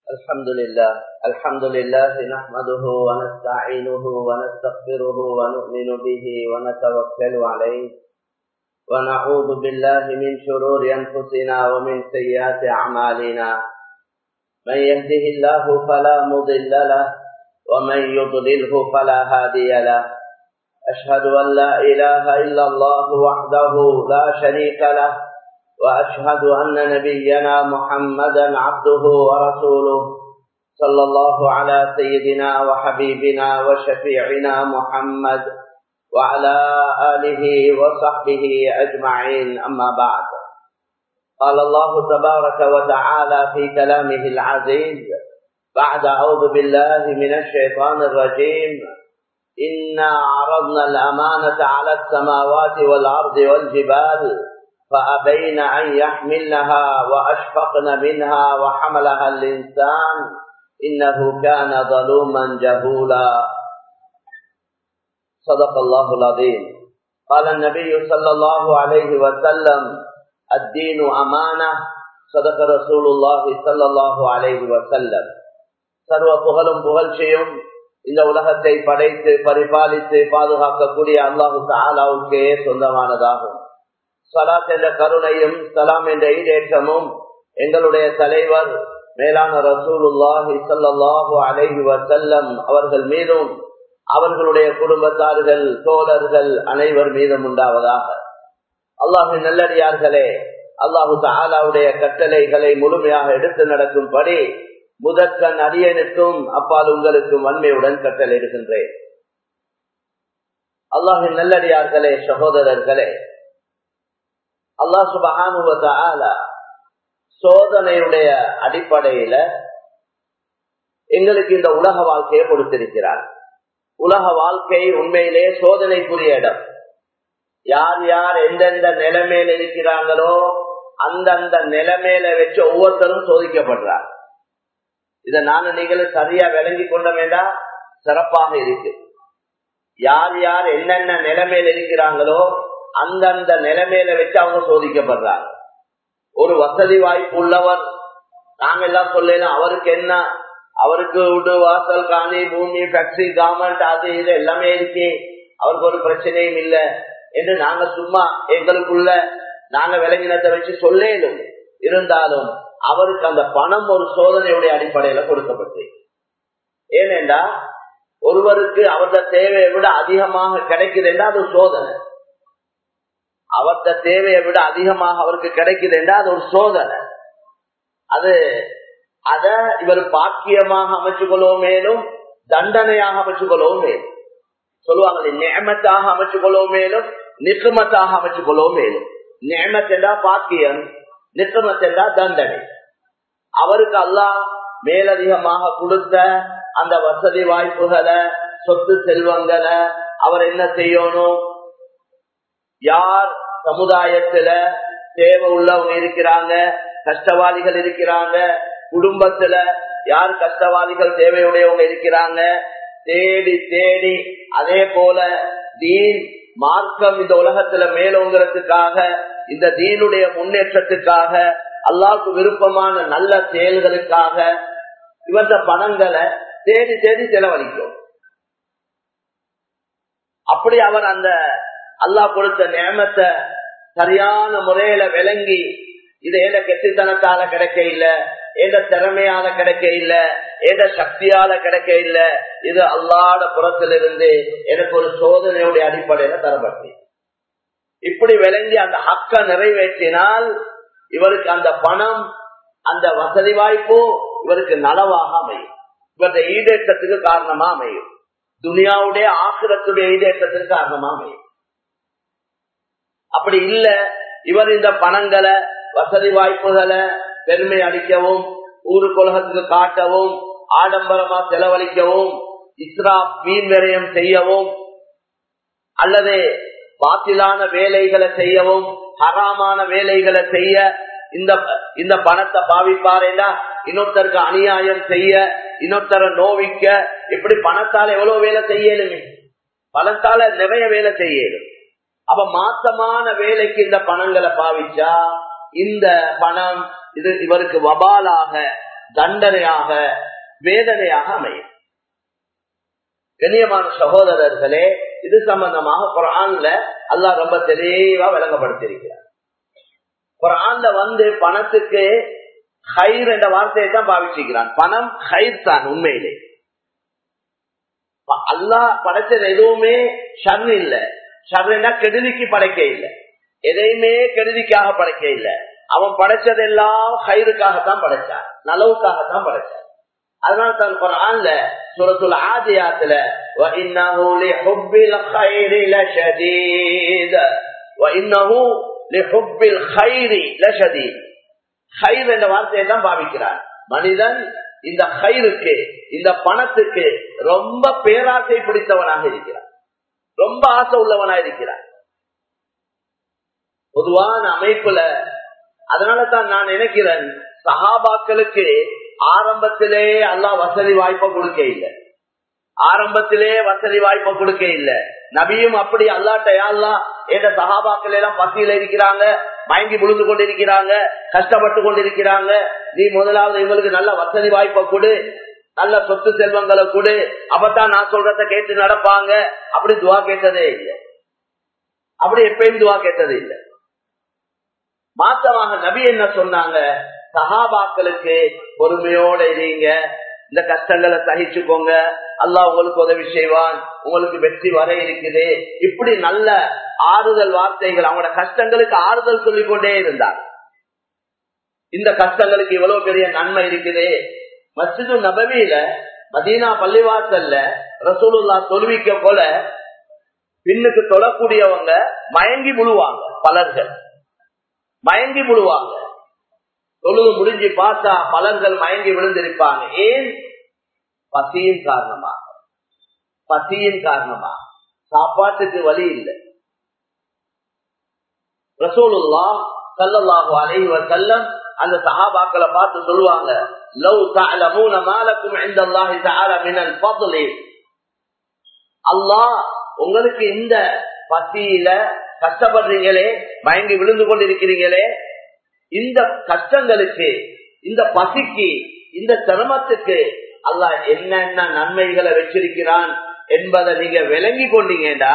الحمد لله الحمد لله نحمده ونستعينه ونستغفره ونؤمن به ونتوكل عليه ونعوذ بالله من شرور أنفسنا ومن سيئات أعمالنا من يهده الله فلا مضل له ومن يضلله فلا هادي له أشهد أن لا إله إلا الله وحده لا شريك له وأشهد أن نبينا محمدا عبده ورسوله صلى الله على سيدنا وحبيبنا وشفيعنا محمد وعلى آله وصحبه أجمعين أما بعد قال الله تبارك وتعالى في كلامه العزيز بعد أعوذ بالله من الشيطان الرجيم إنا عرضنا الأمانة على السماوات والأرض والجبال فأبين أن يحملنها وأشفقن منها وحملها الإنسان إنه كان ظلوما جهولا صدق الله العظيم قال النبي صلى الله عليه وسلم الدين أمانة صدق رسول الله صلى الله عليه وسلم சர்வ புகழும் புகழ்ச்சியும் இந்த உலகத்தை படைத்து பரிபாலித்து பாதுகாக்கக்கூடிய அல்லாஹு தாலாவுக்கே சொந்தமானதாகும் சலாத் என்ற கருணையும் சலாம் என்ற ஈடேற்றமும் எங்களுடைய தலைவர் மேலான ரசூலுல்லாஹி சல்லாஹு அலைஹி வசல்லம் அவர்கள் மீதும் அவர்களுடைய குடும்பத்தார்கள் தோழர்கள் அனைவர் மீதும் உண்டாவதாக அல்லாஹு நல்லடியார்களே அல்லாஹு தாலாவுடைய கட்டளைகளை முழுமையாக எடுத்து நடக்கும்படி முதற்கண் அடியனுக்கும் அப்பால் உங்களுக்கும் வன்மையுடன் கட்டளையிடுகின்றேன் அல்லாஹின் நல்லடியார்களே சகோதரர்களே அல்லா சுபகானுவத சோதனையுடைய அடிப்படையில எங்களுக்கு இந்த உலக வாழ்க்கையை கொடுத்திருக்கிறார் உலக வாழ்க்கை உண்மையிலே சோதனைக்குரிய இடம் யார் யார் எந்தெந்த நிலைமையில இருக்கிறாங்களோ அந்தந்த நிலைமையில வச்சு ஒவ்வொருத்தரும் சோதிக்கப்படுறார் இதை நானும் நீங்களும் சரியா விளங்கி கொண்ட வேண்டாம் சிறப்பாக இருக்கு யார் யார் என்னென்ன நிலைமையில இருக்கிறாங்களோ அந்தந்த நிலைமையில வச்சு அவங்க சோதிக்கப்படுறாங்க ஒரு வசதி வாய்ப்பு உள்ளவர் நாங்க எல்லாம் சொல்லலாம் அவருக்கு என்ன அவருக்கு வீடு வாசல் காணி பூமி ஃபேக்டரி கவர்மெண்ட் அது இது எல்லாமே இருக்கு அவருக்கு ஒரு பிரச்சனையும் இல்லை என்று நாங்க சும்மா எங்களுக்குள்ள நாங்க விளங்கினத்தை வச்சு சொல்லேலும் இருந்தாலும் அவருக்கு அந்த பணம் ஒரு சோதனையுடைய அடிப்படையில கொடுக்கப்பட்டு ஏனென்றா ஒருவருக்கு அவரது தேவையை விட அதிகமாக கிடைக்குது என்றால் அது சோதனை அவர்த தேவையை விட அதிகமாக அவருக்கு கிடைக்குது என்றால் அது ஒரு சோதனை அது அத இவர் பாக்கியமாக அமைச்சு கொள்ளவும் மேலும் தண்டனையாக அமைச்சு கொள்ளவும் மேலும் சொல்லுவாங்க நேமத்தாக அமைச்சு கொள்ளவும் மேலும் நிக்குமத்தாக அமைச்சு கொள்ளவும் மேலும் நேமத் என்றா பாக்கியம் நிக்குமத் என்றா தண்டனை அவருக்கு அல்லா மேலதிகமாக கொடுத்த அந்த வசதி வாய்ப்புகளை சொத்து செல்வங்களை அவர் என்ன செய்யணும் யார் சமுதாயத்துல தேவை உள்ளவங்க இருக்கிறாங்க கஷ்டவாதிகள் இருக்கிறாங்க குடும்பத்துல யார் கஷ்டவாதிகள் தேவையுடையவங்க இருக்கிறாங்க தேடி தேடி அதே போல தீன் மார்க்கம் இந்த உலகத்துல மேலோங்கிறதுக்காக இந்த தீனுடைய முன்னேற்றத்துக்காக அல்லாவுக்கு விருப்பமான நல்ல செயல்களுக்காக இவற்ற பணங்களை தேடி தேடி செலவழிக்கும் அப்படி அவர் அந்த அல்லாஹ் கொடுத்த நேமத்தை சரியான முறையில விளங்கி இது எந்த கெட்டித்தனத்தால கிடைக்க இல்ல எந்த திறமையால கிடைக்க இல்ல எந்த சக்தியால கிடைக்க இல்ல இது அல்லாட புறத்திலிருந்து எனக்கு ஒரு சோதனையுடைய அடிப்படையில தரப்பட்டு இப்படி விளங்கி அந்த ஹக்க நிறைவேற்றினால் இவருக்கு அந்த பணம் அந்த வசதி வாய்ப்பு இவருக்கு நலவாக அமையும் இவருடைய ஈடேற்றத்துக்கு காரணமா அமையும் துனியாவுடைய ஆக்கிரத்துடைய ஈடேற்றத்துக்கு காரணமா அமையும் அப்படி இல்ல இவர் இந்த பணங்களை வசதி வாய்ப்புகளை பெருமை அளிக்கவும் ஊரு கொலகத்துக்கு காட்டவும் ஆடம்பரமா செலவழிக்கவும் இஸ்ரா மீன் விரயம் செய்யவும் அல்லது பாத்திலான வேலைகளை செய்யவும் ஹராமான வேலைகளை செய்ய இந்த இந்த பணத்தை பாவிப்பாரேண்டா இன்னொருத்தருக்கு அநியாயம் செய்ய இன்னொருத்தரை நோவிக்க இப்படி பணத்தால எவ்வளவு வேலை செய்யலுமே பணத்தால நிறைய வேலை செய்யலும் அப்ப மாசமான வேலைக்கு இந்த பணங்களை பாவிச்சா இந்த பணம் இது இவருக்கு வபாலாக தண்டனையாக வேதனையாக அமையும் கண்ணியமான சகோதரர்களே இது சம்பந்தமாக குரான்ல அல்லாஹ் ரொம்ப தெளிவா விளங்கப்படுத்தியிருக்கிறார் குரான்ல வந்து பணத்துக்கு ஹைர் என்ற வார்த்தையை தான் பாவிச்சிருக்கிறான் பணம் ஹைர் தான் உண்மையிலே அல்லாஹ் படைச்சது எதுவுமே ஷர் இல்ல ஷர்னா கெடுதிக்கு படைக்க இல்லை எதையுமே கெடுதிக்காக படைக்க இல்லை அவன் படைச்சதெல்லாம் ஹைருக்காகத்தான் படைச்சான் நலவுக்காகத்தான் படைச்சான் அதனால தான் குரான்ல சூரத்துல் ஆதியாத்துல وَإِنَّهُ لِحُبِّ الْخَيْرِ لَشَدِيدٌ وَإِنَّهُ لِحُبِّ الْخَيْرِ لَشَدِيدٌ خير என்ற வார்த்தையை தான் பாவிக்கிறான் மனிதன் இந்த ஹைருக்கு இந்த பணத்துக்கு ரொம்ப பேராசை பிடித்தவனாக இருக்கிறான் ரொம்ப ஆசை உள்ளவனாக இருக்கிறான் பொதுவான அமைப்புல அதனால தான் நான் நினைக்கிறேன் சஹாபாக்களுக்கு ஆரம்பத்திலே அல்லா வசதி வாய்ப்பை கொடுக்க இல்லை ஆரம்பத்திலே வசதி வாய்ப்பை கொடுக்க இல்லை நபியும் அப்படி அல்லாட்ட அல்லா என்ற சகாபாக்கள் எல்லாம் பசியில இருக்கிறாங்க மயங்கி விழுந்து கொண்டிருக்கிறாங்க கஷ்டப்பட்டு கொண்டிருக்கிறாங்க நீ முதலாவது இவங்களுக்கு நல்ல வசதி வாய்ப்பை கொடு நல்ல சொத்து செல்வங்களை கொடு அப்பதான் நான் சொல்றத கேட்டு நடப்பாங்க அப்படி துவா கேட்டதே இல்லை அப்படி எப்பயும் துவா கேட்டது இல்லை மாத்தமாக நபி என்ன சொன்னாங்க சகாபாக்களுக்கு பொறுமையோட இருங்க இந்த கஷ்டங்களை சகிச்சுக்கோங்க அல்லாஹ் உங்களுக்கு உதவி செய்வான் உங்களுக்கு வெற்றி வர இருக்குது இப்படி நல்ல ஆறுதல் வார்த்தைகள் அவங்களோட கஷ்டங்களுக்கு ஆறுதல் சொல்லிக் கொண்டே இருந்தார் இந்த கஷ்டங்களுக்கு இவ்வளவு பெரிய நன்மை இருக்குது மஸ்ஜிது நபவியில மதீனா பள்ளிவாசல்ல ரசூலுல்லா தொழுவிக்க போல பின்னுக்கு தொழக்கூடியவங்க மயங்கி முழுவாங்க பலர்கள் மயங்கி முழுவாங்க தொழுது முடிஞ்சு பார்த்தா பலர்கள் மயங்கி விழுந்திருப்பாங்க ஏன் பசியின் காரணமாக பசியின் காரணமாக சாப்பாட்டுக்கு வழி இல்லை ரசூலுல்லா சல்லல்லாஹு அலைஹி வஸல்லம் அந்த சஹாபாக்களை பார்த்து சொல்லுவாங்க லவ் தஅலமூன மாலக்கும் இன்தல்லாஹி தஆலா மினல் ஃபضل அல்லாஹ் உங்களுக்கு இந்த பசியில கஷ்டப்படுறீங்களே மயங்கி விழுந்து கொண்டிருக்கிறீங்களே இந்த கஷ்டங்களுக்கு இந்த பசிக்கு இந்த சிரமத்துக்கு அல்லாஹ் என்னென்ன நன்மைகளை வச்சிருக்கிறான் என்பதை நீங்க விளங்கி கொண்டீங்கடா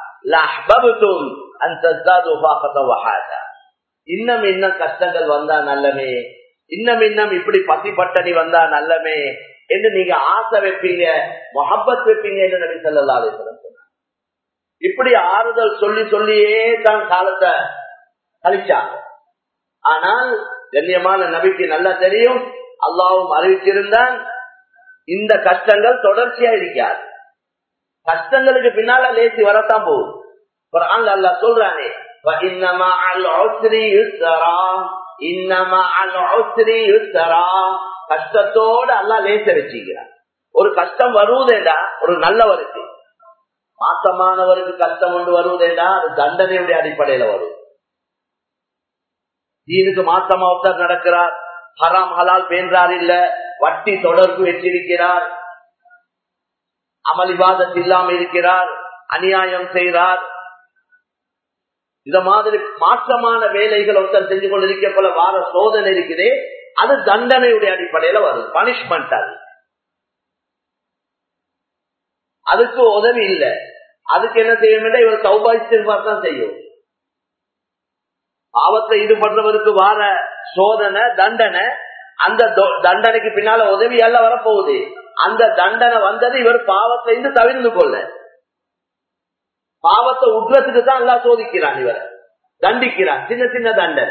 இன்னும் இன்னும் கஷ்டங்கள் வந்தா நல்லமே இன்னும் இன்னும் இப்படி பசி பட்டணி வந்தா நல்லமே என்று நீங்க ஆசை வைப்பீங்க மொஹப்பத் வைப்பீங்க என்று நபி சொல்லா சொன்னார் இப்படி ஆறுதல் சொல்லி சொல்லியே தான் காலத்தை கழிச்சாங்க ஆனால் கண்ணியமான நபிக்கு நல்லா தெரியும் அல்லாவும் அறிவிச்சிருந்தான் இந்த கஷ்டங்கள் தொடர்ச்சியா இருக்காது கஷ்டங்களுக்கு பின்னால லேசி வரத்தான் போகும் அல்லா சொல்றானே கஷ்டத்தோடு அல்லா லேச வச்சுக்கிறான் ஒரு கஷ்டம் வருவதேடா ஒரு நல்லவருக்கு மாசமானவருக்கு கஷ்டம் கொண்டு வருவதேடா அது தண்டனையுடைய அடிப்படையில வரும் தீனுக்கு மாசமா ஒருத்தர் நடக்கிறார் ஹராம் ஹலால் பேன்றார் இல்ல வட்டி தொடர்பு வச்சிருக்கிறார் அமளிவாதம் இல்லாம இருக்கிறார் அநியாயம் செய்கிறார் இந்த மாதிரி மாற்றமான வேலைகள் ஒருத்தர் செஞ்சு கொண்டிருக்க போல வார சோதனை இருக்குது அது தண்டனையுடைய அடிப்படையில வரும் பனிஷ்மெண்ட் அது அதுக்கு உதவி இல்லை அதுக்கு என்ன செய்யணும் இவர் சௌபாய்ச்சிருப்பார் தான் செய்யும் பாவத்தை ஈடுபடுறவருக்கு வார சோதனை தண்டனை அந்த தண்டனைக்கு பின்னால உதவி அல்ல வரப்போகுது அந்த தண்டனை வந்தது இவர் பாவத்தை இருந்து தவிர்ந்து கொள்ள பாவத்தை உற்றத்துக்கு தான் எல்லாம் சோதிக்கிறான் இவர் தண்டிக்கிறான் சின்ன சின்ன தண்டனை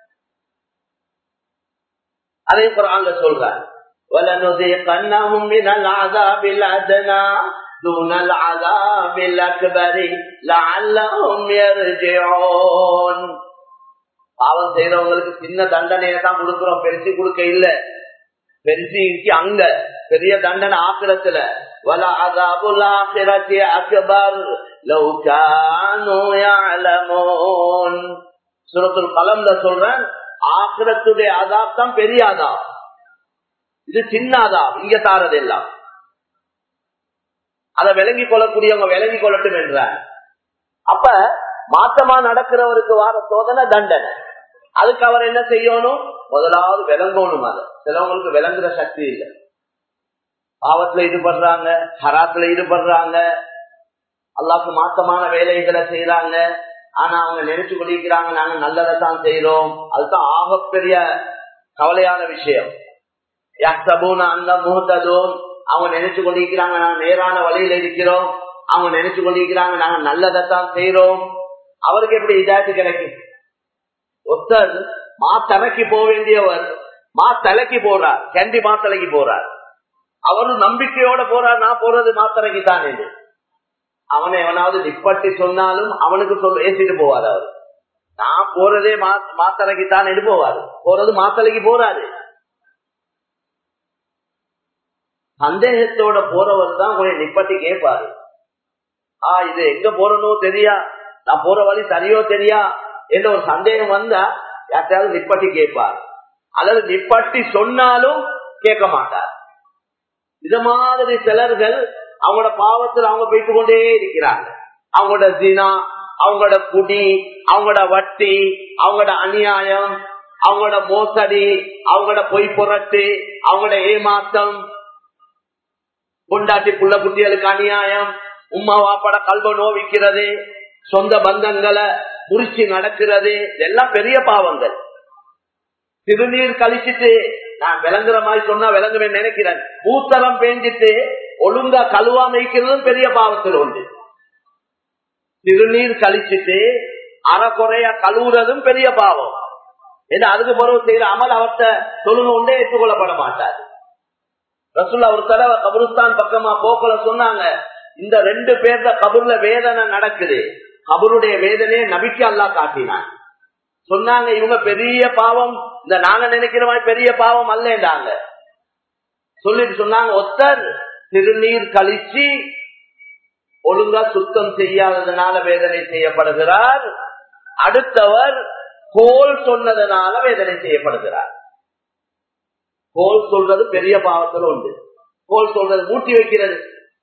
அதே குரான்ல சொல்றார் وَلَنُذِيقَنَّهُمْ مِنَ الْعَذَابِ الْأَدْنَى دُونَ الْعَذَابِ الْأَكْبَرِ لَعَلَّهُمْ يَرْجِعُونَ பாவம் செய்யறவங்களுக்கு சின்ன தண்டனையை தான் கொடுக்கிறோம் பெருசி கொடுக்க இல்ல பெருசிக்கு அங்க பெரிய தண்டனை ஆக்கிரத்துல வல அதாபுல் ஆக்கிரத்தி அக்பர் லவ் கானு யஅலமூன் சூரத்துல் கலம்ல சொல்றேன் ஆக்கிரத்துடைய அதாப் தான் பெரிய அதாப் இது சின்ன அதாப் இங்க தாரது எல்லாம் அதை விளங்கி கொள்ளக்கூடியவங்க விளங்கி கொள்ளட்டும் என்றார் அப்ப மாற்றமா நடக்கிறவருக்கு வார சோதனை தண்டனை அதுக்கு அவர் என்ன செய்யணும் முதலாவது விளங்கணும் அதை சிலவங்களுக்கு விளங்குற சக்தி இல்லை பாவத்துல ஈடுபடுறாங்க ஹராத்துல ஈடுபடுறாங்க அல்லாக்கு மாத்தமான வேலைகளை செய்யறாங்க ஆனா அவங்க நினைச்சு கொண்டிருக்கிறாங்க நாங்க நல்லதை தான் செய்யறோம் அதுதான் ஆகப்பெரிய கவலையான விஷயம் அந்த முகத்ததும் அவங்க நினைச்சு கொண்டிருக்கிறாங்க நாங்க நேரான வழியில இருக்கிறோம் அவங்க நினைச்சு கொண்டிருக்கிறாங்க நாங்க நல்லதைத்தான் செய்யறோம் அவருக்கு எப்படி இதாச்சு கிடைக்கும் ஒருத்தர் மாத்தலைக்கு போக வேண்டியவர் மாத்தலைக்கு போறார் கண்டி மாத்தலைக்கு போறார் அவரும் நம்பிக்கையோட போறார் நான் போறது மாத்தலைக்கு தான் என்று அவனை எவனாவது நிப்பட்டி சொன்னாலும் அவனுக்கு சொல் ஏசிட்டு போவார் அவர் நான் போறதே மாத்தலைக்கு தான் என்று போவாரு போறது மாத்தலைக்கு போறாரு சந்தேகத்தோட போறவர் தான் கொஞ்சம் நிப்பட்டி கேட்பாரு ஆ இது எங்க போறனோ தெரியா நான் போற வழி சரியோ தெரியா என்ற ஒரு சந்தேகம் வந்தா யார்ட்டையாவது நிப்பட்டி கேட்பார் அல்லது நிப்பட்டி சொன்னாலும் கேட்க மாட்டார் இது மாதிரி சிலர்கள் அவங்களோட பாவத்தில் அவங்க போயிட்டு கொண்டே இருக்கிறாங்க அவங்களோட தினா அவங்களோட குடி அவங்களோட வட்டி அவங்களோட அநியாயம் அவங்களோட மோசடி அவங்களோட பொய் புரட்டு அவங்களோட ஏமாத்தம் கொண்டாட்டி புள்ள குட்டிகளுக்கு அநியாயம் உமா வாப்பட கல்வ நோவிக்கிறது சொந்த பந்தங்களை முறிச்சு நடக்கிறது இதெல்லாம் பெரிய பாவங்கள் திருநீர் கழிச்சிட்டு நான் விளங்குற மாதிரி சொன்னா விளங்குவேன் நினைக்கிறேன் பூத்தரம் பேஞ்சிட்டு ஒழுங்கா கழுவா வைக்கிறதும் பெரிய பாவத்தில் உண்டு திருநீர் கழிச்சிட்டு அறக்குறையா கழுவுறதும் பெரிய பாவம் ஏன்னா அதுக்கு பிறகு செய்யற அமல் அவர்த்த தொழுங்க உண்டே ஏற்றுக்கொள்ளப்பட மாட்டார் ரசுல்லா ஒரு தடவை கபருஸ்தான் பக்கமா போக்கல சொன்னாங்க இந்த ரெண்டு பேர்ல கபூர்ல வேதனை நடக்குது கபருடைய வேதனையை நபிக்கு அல்லா காட்டினான் சொன்னாங்க இவங்க பெரிய பாவம் இந்த நாங்க நினைக்கிற மாதிரி பெரிய பாவம் அல்லேண்டாங்க சொல்லிட்டு சொன்னாங்க ஒத்தர் திருநீர் கழிச்சு ஒழுங்கா சுத்தம் செய்யாததுனால வேதனை செய்யப்படுகிறார் அடுத்தவர் கோல் சொன்னதனால வேதனை செய்யப்படுகிறார் கோல் சொல்றது பெரிய பாவத்தில் உண்டு கோல் சொல்றது மூட்டி வைக்கிறது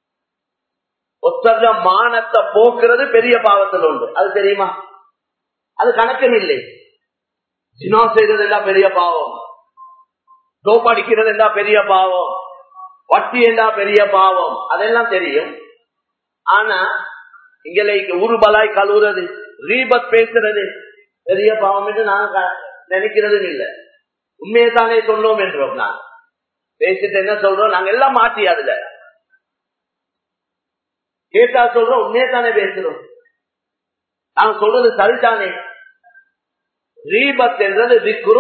ஒத்தர மானத்தை போக்குறது பெரிய பாவத்தில் உண்டு அது தெரியுமா அது கணக்கம் இல்லை சினா செய்யறது எல்லாம் பெரிய பாவம் டோப் அடிக்கிறது என்றா பெரிய பாவம் வட்டி என்றா பெரிய பாவம் அதெல்லாம் தெரியும் ஆனா இங்களை உருபலாய் கழுவுறது ரீபத் பேசுறது பெரிய பாவம் என்று நாங்க நினைக்கிறதும் இல்லை உண்மையை தானே சொன்னோம் என்றோம் நான் பேசிட்டு என்ன சொல்றோம் நாங்க எல்லாம் மாற்றி அதுல கேட்டா சொல்றோம் உண்மையை தானே பேசுறோம் நாங்க சொல்றது சரிதானே ரீபத் என்றது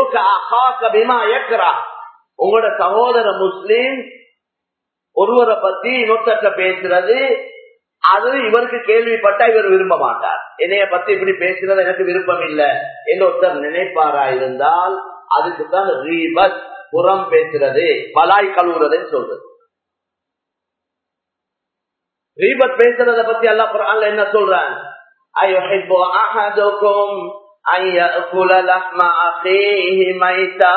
உங்களோட சகோதர முஸ்லீம் ஒருவரை பத்தி இன்னொருத்த பேசுறது அது இவருக்கு கேள்விப்பட்டா இவர் விரும்ப மாட்டார் என்னைய பத்தி இப்படி பேசுறது எனக்கு விருப்பம் இல்லை என்று ஒருத்தர் நினைப்பாரா இருந்தால் அதுக்குதான் ரீபத் புறம் பேசுறது பலாய் கழுவுறதுன்னு சொல்றது ரீபத் பேசுறத பத்தி அல்லா குரான்ல என்ன சொல்றான் أيحب أحدكم أن يأكل لحم أخيه ميتا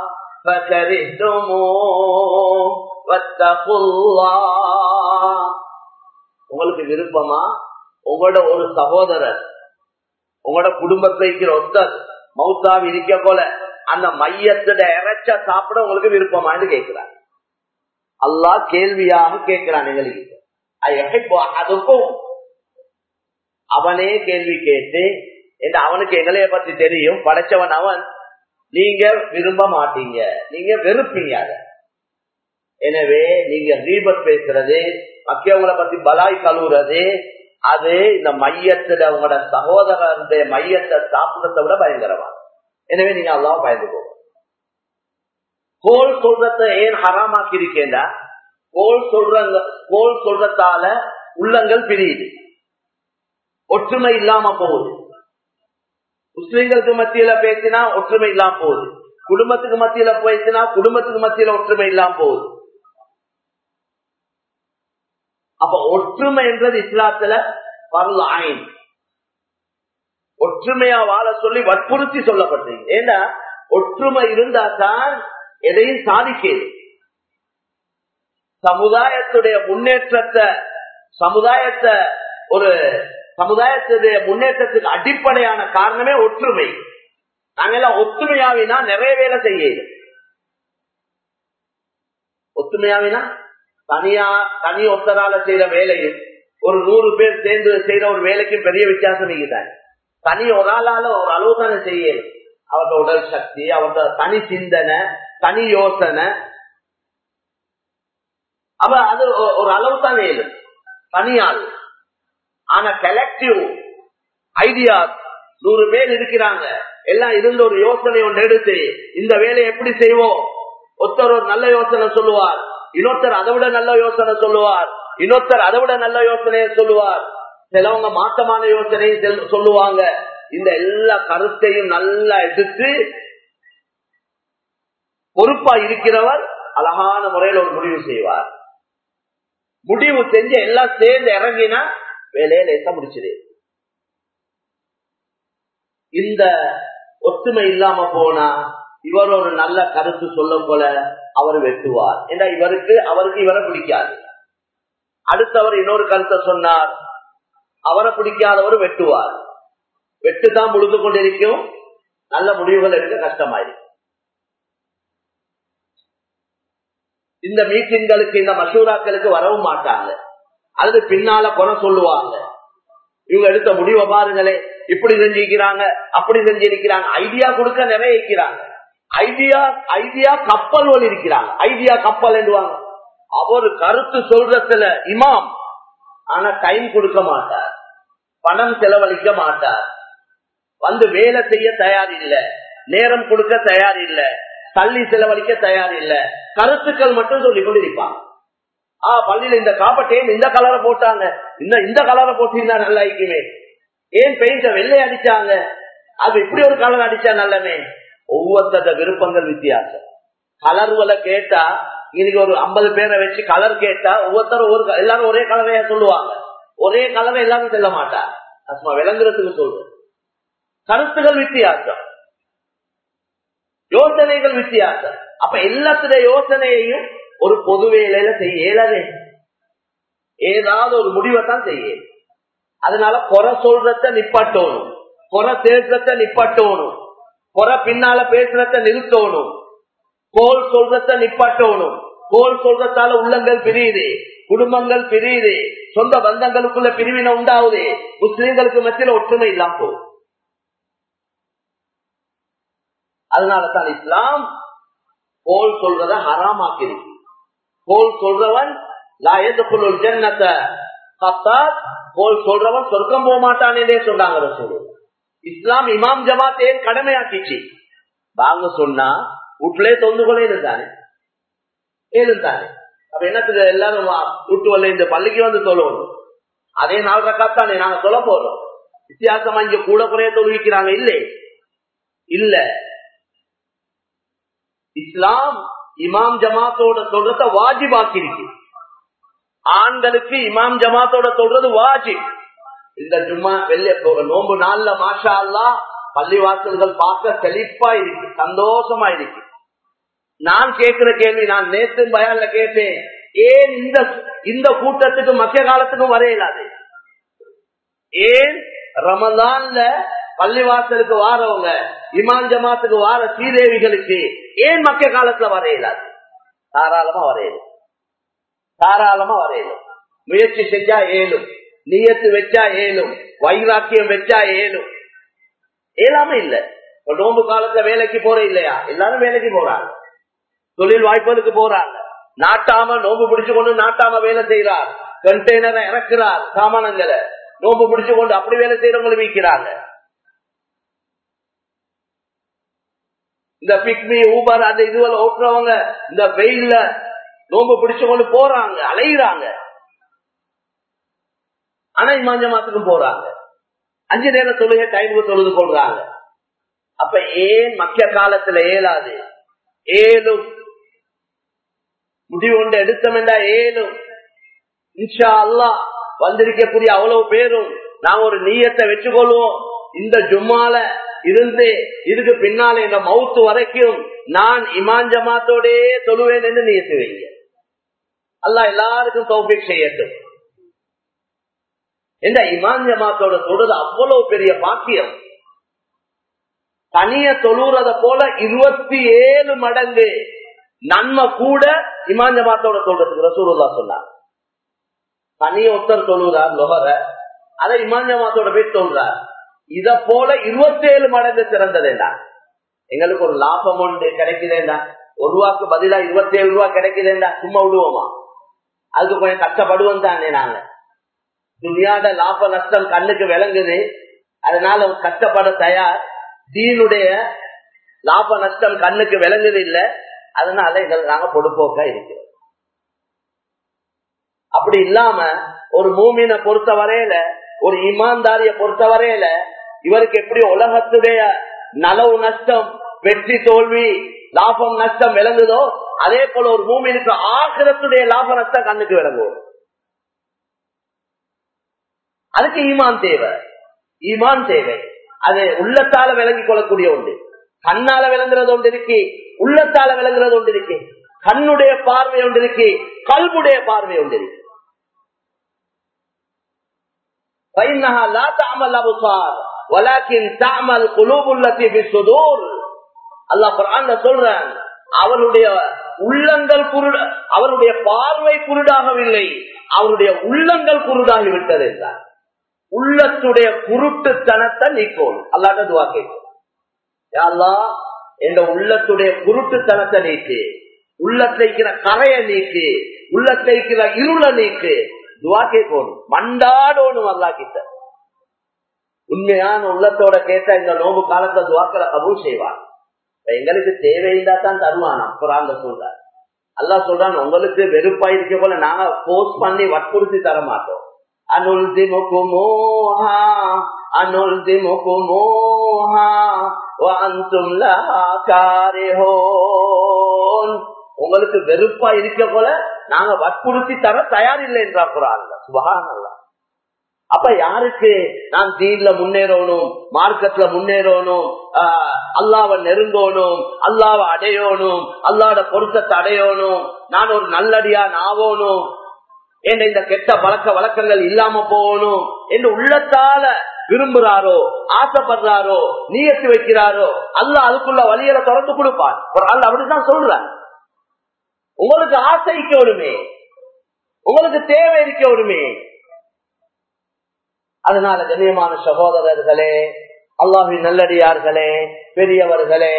فكرهتموه واتقوا الله உங்களுக்கு விருப்பமா உங்களோட ஒரு சகோதரர் உங்களோட குடும்பத்தை இருக்கிற ஒத்தர் மௌத்தாவி இருக்க போல அந்த மையத்தோட இறைச்ச சாப்பிட உங்களுக்கு விருப்பமான்னு கேட்கிறார் அல்லாஹ் கேள்வியாக கேட்கிறான் எங்களுக்கு அதுக்கும் அவனே கேள்வி கேட்டு அவனுக்கு எங்களைய பத்தி தெரியும் படைச்சவன் அவன் நீங்க விரும்ப மாட்டீங்க நீங்க வெறுப்பீங்க அத எனவே நீங்க ரீபத் பேசுறது மக்கியவங்களை பத்தி பலாய் கழுவுறது அது இந்த மையத்துல உங்களோட சகோதரருடைய மையத்தை சாப்பிடத்தை விட பயங்கரமா எனவே நீங்க அல்லாவும் பயந்து போங்க கோல் சொல்றத ஏன் ஹராமாக்கி இருக்கேண்டா கோல் சொல்ற கோல் சொல்றதால உள்ளங்கள் பிரியுது ஒற்றுமை இல்லாம போகுது முஸ்லிம்களுக்கு மத்தியில பேசினா ஒற்றுமை இல்லாம போகுது குடும்பத்துக்கு மத்தியில பேசினா குடும்பத்துக்கு மத்தியில ஒற்றுமை இல்லாம போகுது அப்ப ஒற்றுமை என்றது இஸ்லாத்துல வரல ஆயின் ஒற்றுமையா வாழ சொல்லி வற்புறுத்தி சொல்லப்பட்டது ஏன்னா ஒற்றுமை இருந்தா தான் எதையும் சாதிக்கிறது சமுதாயத்துடைய முன்னேற்றத்தை சமுதாயத்தை ஒரு சமுதாயத்துடைய முன்னேற்றத்துக்கு அடிப்படையான காரணமே ஒற்றுமை நாங்க எல்லாம் ஒத்துமையாவினா நிறைய வேலை செய்யல ஒத்துமையாவினா தனியா தனி ஒத்தரால செய்யற வேலையும் ஒரு நூறு பேர் சேர்ந்து செய்யற ஒரு வேலைக்கும் பெரிய வித்தியாசம் இருக்குதான் தனி ஒரு ஆளால ஒரு அளவு தானே செய்யல அவரோட உடல் சக்தி அவரோட தனி சிந்தனை தனி யோசனை அவ அது ஒரு அளவு தான் இயலும் தனியால் ஆனா கலெக்டிவ் ஐடியா நூறு பேர் இருக்கிறாங்க எல்லாம் இருந்த ஒரு யோசனை ஒன்று எடுத்து இந்த வேலையை எப்படி செய்வோம் ஒருத்தர் ஒரு நல்ல யோசனை சொல்லுவார் இன்னொருத்தர் அதை விட நல்ல யோசனை சொல்லுவார் இன்னொருத்தர் அதை விட நல்ல யோசனையை சொல்லுவார் சிலவங்க மாற்றமான யோசனையை சொல்லுவாங்க இந்த எல்லா கருத்தையும் நல்லா எடுத்து பொறுப்பா இருக்கிறவர் அழகான முறையில் ஒரு முடிவு செய்வார் முடிவு செஞ்சு எல்லாம் சேர்ந்து இறங்கினா வேலையை லேசா முடிச்சிடு இந்த ஒத்துமை இல்லாம போனா இவர் ஒரு நல்ல கருத்து சொல்ல போல அவர் வெட்டுவார் ஏன்னா இவருக்கு அவருக்கு இவரை பிடிக்காது அடுத்தவர் இன்னொரு கருத்தை சொன்னார் அவரை பிடிக்காதவர் வெட்டுவார் வெட்டுதான் முழுது கொண்டிருக்கும் நல்ல முடிவுகள் எடுக்க கஷ்டமாயிருக்கும் இந்த மீட்டிங்களுக்கு இந்த மசூராக்களுக்கு வரவும் மாட்டாங்க அல்லது பின்னால குறை சொல்லுவாங்க இவங்க எடுத்த முடிவை பாருங்களே இப்படி செஞ்சிருக்கிறாங்க அப்படி செஞ்சிருக்கிறாங்க ஐடியா கொடுக்க நிறைய இருக்கிறாங்க ஐடியா ஐடியா கப்பல் ஒன்று இருக்கிறாங்க ஐடியா கப்பல் என்றுவாங்க அவர் கருத்து சொல்றதுல இமாம் ஆனா டைம் கொடுக்க மாட்டார் பணம் செலவழிக்க மாட்டார் வந்து வேலை செய்ய தயார் இல்ல நேரம் கொடுக்க தயார் இல்ல தள்ளி செலவழிக்க தயார் இல்ல கருத்துக்கள் மட்டும் சொல்லி கொண்டிருப்பாங்க ஆ பள்ளியில இந்த காப்பட்டேன் இந்த கலரை போட்டாங்க இந்த இந்த கலரை போட்டீங்கன்னா நல்லா இருக்குமே ஏன் பெயிண்ட வெள்ளை அடிச்சாங்க அது இப்படி ஒரு கலர் அடிச்சா நல்லமே ஒவ்வொருத்தர விருப்பங்கள் வித்தியாசம் கலர்களை கேட்டா இன்னைக்கு ஒரு ஐம்பது பேரை வச்சு கலர் கேட்டா ஒவ்வொருத்தரும் ஒரு எல்லாரும் ஒரே கலரையா சொல்லுவாங்க ஒரே கலரை எல்லாரும் செல்ல மாட்டாங்க சும்மா விளங்குறதுக்கு சொல்றேன் கருத்துகள் வித்தியாசம் யோசனைகள் வித்தியாசம் அப்ப எல்லாத்துடைய யோசனையையும் ஒரு பொது வேலையில செய்ய இயலவே ஏதாவது ஒரு முடிவை தான் செய்ய அதனால குறை சொல்றத நிப்பாட்டணும் குறை சேர்க்கத்த நிப்பாட்டணும் குறை பின்னால பேசுறத நிறுத்தணும் கோல் சொல்றத நிப்பாட்டணும் கோல் சொல்றதால உள்ளங்கள் பிரியுது குடும்பங்கள் பிரியுது சொந்த பந்தங்களுக்குள்ள பிரிவினை உண்டாகுது முஸ்லீம்களுக்கு மத்தியில ஒற்றுமை இல்லாம போகுது அதனாலதான் இஸ்லாம் கோல் சொல்றத ஹராமாக்கிருக்கு கோல் சொல்றவன் ஜன்னத்தை கோல் சொல்றவன் சொர்க்கம் போக மாட்டானே சொன்னாங்க இஸ்லாம் இமாம் ஜமாத் ஏன் கடமையாக்கிச்சு வாங்க சொன்னா வீட்டுலயே தொந்து கொள்ள இருந்தானே இருந்தானே அப்ப என்னத்துக்கு எல்லாரும் வீட்டு வரல இந்த பள்ளிக்கு வந்து சொல்லணும் அதே நாள் ரக்காத்தானே நாங்க சொல்ல போறோம் வித்தியாசமா இங்க கூட குறைய தொழுவிக்கிறாங்க இல்லை இல்ல இஸ்லாம் இமாம் ஜமாத்தோட சொல்றத வாஜிபாக்கிருக்கு ஆண்களுக்கு இமாம் ஜமாத்தோட சொல்றது வாஜிப் இந்த ஜும்மா வெளிய நோம்பு நாள்ல மாஷா அல்லா பள்ளிவாசல்கள் பார்க்க செழிப்பா இருக்கு சந்தோஷமா இருக்கு நான் கேட்கிற கேள்வி நான் நேற்று பயான்ல கேட்டேன் ஏன் இந்த இந்த கூட்டத்துக்கு மத்திய காலத்துக்கும் வரையலாது ஏன் ரமதான்ல பள்ளிவாசலுக்கு வாரவங்க இமான் ஜமாத்துக்கு வார ஸ்ரீதேவிகளுக்கு ஏன் மக்கிய காலத்துல வரையலாது தாராளமா வரையலும் தாராளமா வரையலும் முயற்சி செஞ்சா ஏழும் நீயத்து வச்சா ஏழும் வைராக்கியம் வச்சா ஏழும் ஏலாம இல்ல நோம்பு காலத்துல வேலைக்கு போற இல்லையா எல்லாரும் வேலைக்கு போறாங்க தொழில் வாய்ப்புகளுக்கு போறாங்க நாட்டாம நோம்பு பிடிச்சு கொண்டு நாட்டாம வேலை செய்யறார் கண்டெய்னரை இறக்குறார் சாமானங்களை நோம்பு பிடிச்சு கொண்டு அப்படி வேலை செய்யறவங்களை விற்கிறாங்க இந்த பிக்மி ஊபர் அந்த இதுவரை ஓட்டுறவங்க இந்த வெயில்ல நோம்பு பிடிச்சு கொண்டு போறாங்க அலைகிறாங்க ஆனா இமாஞ்சமாத்துக்கும் போறாங்க அஞ்சு நேரம் தொழுகை டைமுக்கு தொழுது கொள்றாங்க அப்ப ஏன் மக்கிய காலத்துல ஏலாது ஏழும் முடிவு ஒன்று எடுத்தோம்டா ஏழும் இன்ஷா அல்லா வந்திருக்கக்கூடிய அவ்வளவு பேரும் நாங்க ஒரு நீயத்தை வச்சுக்கொள்வோம் இந்த ஜும்மால இருந்து இதுக்கு பின்னால இந்த மவுத்து வரைக்கும் நான் இமான் ஜமாத்தோடே தொழுவேன் என்று நீயத்து வைங்க அல்லா எல்லாருக்கும் தௌபிக் செய்யட்டும் இந்த இமான் ஜமாத்தோட சொல்றது அவ்வளவு பெரிய பாக்கியம் தனிய தொழுறத போல இருபத்தி ஏழு மடங்கு நன்மை கூட இமான் ஜமாத்தோட சொல்றதுக்கு ரசூலுல்லா சொன்னார் தனிய ஒருத்தர் தொழுறார் லொஹர அதை இமான் ஜமாத்தோட போய் சொல்றார் இத போல இருபத்தி ஏழு மடங்கு சிறந்ததேண்டா எங்களுக்கு ஒரு லாபம் ஒன்று கிடைக்குதேண்டா ஒரு ரூபாக்கு பதிலா இருபத்தி ஏழு ரூபா கிடைக்குதேண்டா சும்மா விடுவோமா அதுக்கு கொஞ்சம் கஷ்டப்படுவோம் தானே நாங்க துணியாத லாப நஷ்டம் கண்ணுக்கு விளங்குது அதனால கஷ்டப்பட தயார் தீனுடைய லாப நஷ்டம் கண்ணுக்கு விளங்குது இல்ல அதனால எங்கள் நாங்க பொடுப்போக்கா இருக்கிறோம் அப்படி இல்லாம ஒரு மூமினை பொறுத்த வரையில ஒரு இமான்தாரிய பொறுத்த வரையில இவருக்கு எப்படி உலகத்துடைய நலவு நஷ்டம் வெற்றி தோல்வி லாபம் நஷ்டம் விளங்குதோ அதே போல ஒரு மூமினுக்கு ஆகிரத்துடைய லாப நஷ்டம் கண்ணுக்கு விளங்குவோம் அதுக்கு ஈமான் தேவை ஈமான் தேவை அது உள்ளத்தால விளங்கி கொள்ளக்கூடிய ஒன்று கண்ணால விளங்குறது ஒன்று இருக்கு உள்ளத்தால விளங்குறது ஒன்று இருக்கு கண்ணுடைய பார்வை ஒன்று இருக்கு கல்புடைய பார்வை ஒன்று இருக்கு அவருடைய உள்ளங்கள் குருட அவருடைய பார்வை குருடாகவில்லை அவருடைய உள்ளங்கள் குருடாகி விட்டது என்றார் உள்ளத்துடைய குருட்டுத்தனத்தை நீக்கணும் அல்லாட்ட துவா கேட்கும் என்ற உள்ளத்துடைய குருட்டுத்தனத்தை நீக்கு உள்ளத்தை இருக்கிற கரைய நீக்கு உள்ளத்தை இருக்கிற இருள நீக்கு துவா கேட்கணும் மண்டாடணும் அல்லா கிட்ட உண்மையான உள்ளத்தோட கேட்ட இந்த நோம்பு காலத்தை துவாக்களை கபூல் செய்வான் எங்களுக்கு தேவையில்லா தான் தருவான் அப்புறம் சொல்றார் அல்லா சொல்றான் உங்களுக்கு வெறுப்பா இருக்க போல நாங்க போஸ்ட் பண்ணி வற்புறுத்தி தர மாட்டோம் அனுல்திமுகுமோஹா அனுல்திமுகுமோஹா வஅன்தும் லஹா காரிஹூன் உங்களுக்கு வெறுப்பா இருக்க போல நாங்க வற்புறுத்தி தர தயார் இல்லை என்றா குரான் சுபஹானல்லாஹ் அப்ப யாருக்கு நான் தீன்ல முன்னேறணும் மார்க்கத்துல முன்னேறணும் அல்லாவை நெருங்கணும் அல்லாவை அடையணும் அல்லாட பொருத்தத்தை அடையணும் நான் ஒரு நல்லடியா ஆவோணும் என்ற இந்த கெட்ட பழக்க வழக்கங்கள் இல்லாம போகணும் என்று உள்ளத்தால விரும்புறாரோ ஆசைப்படுறாரோ நீயத்து வைக்கிறாரோ அல்ல அதுக்குள்ள வழியில திறந்து கொடுப்பார் அல்ல அப்படிதான் சொல்ற உங்களுக்கு ஆசை இருக்கணுமே உங்களுக்கு தேவை இருக்கணுமே அதனால கண்ணியமான சகோதரர்களே அல்லாஹின் நல்லடியார்களே பெரியவர்களே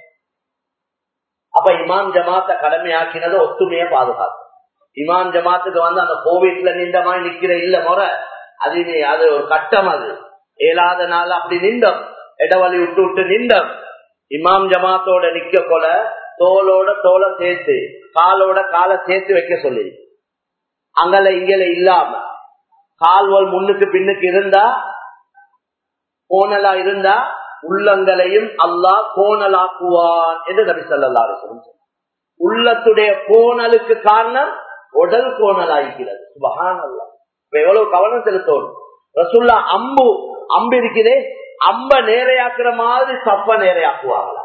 அப்ப இமாம் ஜமாத்த கடமையாக்கினது ஒத்துமையை பாதுகாக்கும் இமாம் ஜமாத்துக்கு வந்து அந்த கோவிட்ல நின்ற மாதிரி நிக்கிற இல்ல முறை அது அது ஒரு கட்டம் அது ஏழாத நாள் அப்படி நின்றோம் இடவழி விட்டு விட்டு நின்றோம் இமாம் ஜமாத்தோட நிக்க போல தோலோட தோலை சேர்த்து காலோட காலை சேர்த்து வைக்க சொல்லி அங்கல இங்கல இல்லாம கால்வல் முன்னுக்கு பின்னுக்கு இருந்தா கோணலா இருந்தா உள்ளங்களையும் அல்லாஹ் கோணலாக்குவான் என்று நபி சொல்லா உள்ளத்துடைய கோணலுக்கு காரணம் உடல் கோணலாகிறது சுபகான் அல்லா எவ்வளவு கவனம் செலுத்தணும் ரசுல்லா அம்பு அம்பு இருக்குதே அம்ப நேரையாக்குற மாதிரி தப்ப நேரையாக்குவாங்களா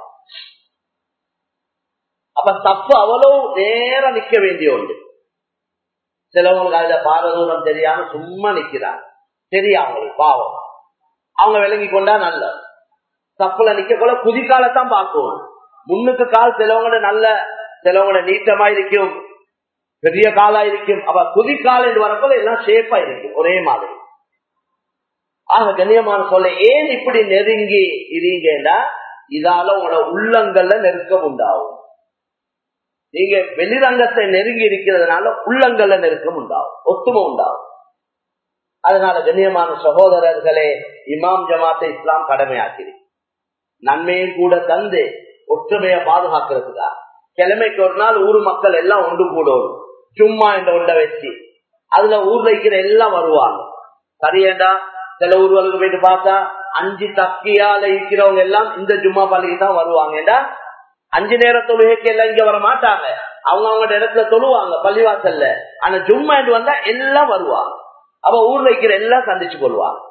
அப்ப தப்பு அவ்வளவு நேரம் நிக்க வேண்டிய ஒன்று சிலவங்களுக்கு அதுல பாரதூரம் தெரியாம சும்மா நிக்கிறாங்க தெரியும் அவங்களுக்கு பாவம் அவங்க விளங்கி கொண்டா நல்ல தப்புல நிக்க போல குதிக்காலத்தான் பார்க்கணும் முன்னுக்கு கால் சிலவங்களோட நல்ல சிலவங்களோட நீட்டமா இருக்கும் பெரிய காலா இருக்கும் அப்ப குதிக்கால் என்று வரப்போல எல்லாம் ஷேப்பா இருக்கும் ஒரே மாதிரி ஆக கண்ணியமான சொல்ல ஏன் இப்படி நெருங்கி இருங்கடா இதால உங்களோட உள்ளங்கள்ல நெருக்கம் உண்டாகும் நீங்க வெளிரங்கத்தை நெருங்கி இருக்கிறதுனால உள்ளங்கள்ல நெருக்கம் உண்டாகும் ஒத்துமை உண்டாகும் அதனால கண்ணியமான சகோதரர்களே இமாம் ஜமாத்தை இஸ்லாம் கடமையாக்கிறேன் நன்மையும் கூட தந்து ஒற்றுமையை பாதுகாக்கிறதுக்கா கிழமைக்கு ஒரு நாள் ஊர் மக்கள் எல்லாம் ஒன்று கூடணும் சும்மா என்ற ஒன்றை வச்சு அதுல ஊர்ல இருக்கிற எல்லாம் வருவாங்க சரியேண்டா சில ஊர்களுக்கு போயிட்டு பார்த்தா அஞ்சு தக்கியால இருக்கிறவங்க எல்லாம் இந்த ஜும்மா பள்ளிக்கு தான் வருவாங்கடா அஞ்சு நேர தொழுகைக்கு எல்லாம் இங்க வர மாட்டாங்க அவங்க அவங்க இடத்துல தொழுவாங்க பள்ளிவாசல்ல ஆனா ஜும்மா என்று வந்தா எல்லாம் வருவாங்க அப்ப ஊர்ல இருக்கிற எல்லாம் சந்திச்சு கொள்வாங்க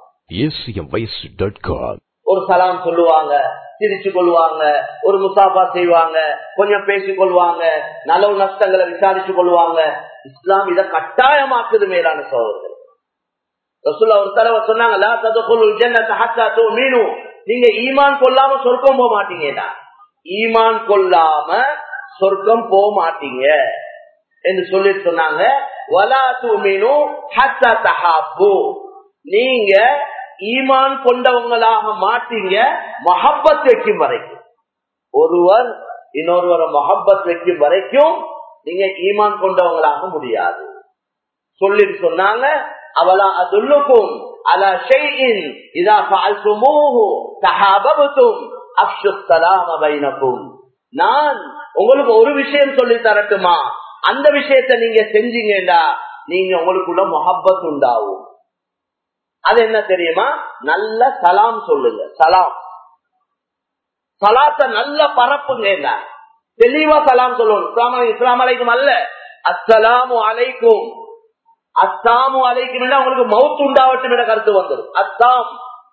ஒரு சலாம் சொல்லுவாங்க சிரிச்சு கொள்வாங்க ஒரு முசாஃபா செய்வாங்க கொஞ்சம் பேசிக் கொள்வாங்க நலவு நஷ்டங்களை விசாரிச்சு கொள்வாங்க இஸ்லாம் இதை கட்டாயமாக்குது மேலான சோதர்கள் ரசூல்லா ஒரு தடவை சொன்னாங்க நீங்க ஈமான் கொள்ளாம சொர்க்கம் போக மாட்டீங்கடா ஈமான் கொள்ளாம சொர்க்கம் போக மாட்டீங்க என்று சொல்லிட்டு சொன்னாங்க வலா துமினு ஹத்தா தஹாப்பு நீங்க ஈமான் கொண்டவங்களாக மாட்டீங்க மஹப்பத் வைக்கும் வரைக்கும் ஒருவர் இன்னொருவரை மஹப்பத் வைக்கும் வரைக்கும் நீங்க ஈமான் கொண்டவங்களாக முடியாது சொல்லிட்டு சொன்னாங்க அவலா அதுல்லுக்கும் அலா ஷைஇன் இதா ஃபஅல்துமூஹு தஹாபபதும் அஃஷுஸ் ஸலாம பைனக்கும் நான் உங்களுக்கு ஒரு விஷயம் சொல்லி தரட்டுமா அந்த விஷயத்தை நீங்க செஞ்சீங்கடா நீங்க உங்களுக்குள்ள மொஹப்பத் உண்டாகும் அது என்ன தெரியுமா நல்ல சலாம் சொல்லுங்க சலாம் சலாத்த நல்ல பரப்புங்க தெளிவா சலாம் சொல்லணும் இஸ்லாம் அலைக்கும் அல்ல அஸ்ஸலாமு அலைக்கும் அஸ்ஸாமு அலைக்கும் உங்களுக்கு மவுத்து உண்டாவட்டும் என்ற கருத்து வந்துடும் அஸ்ஸாம்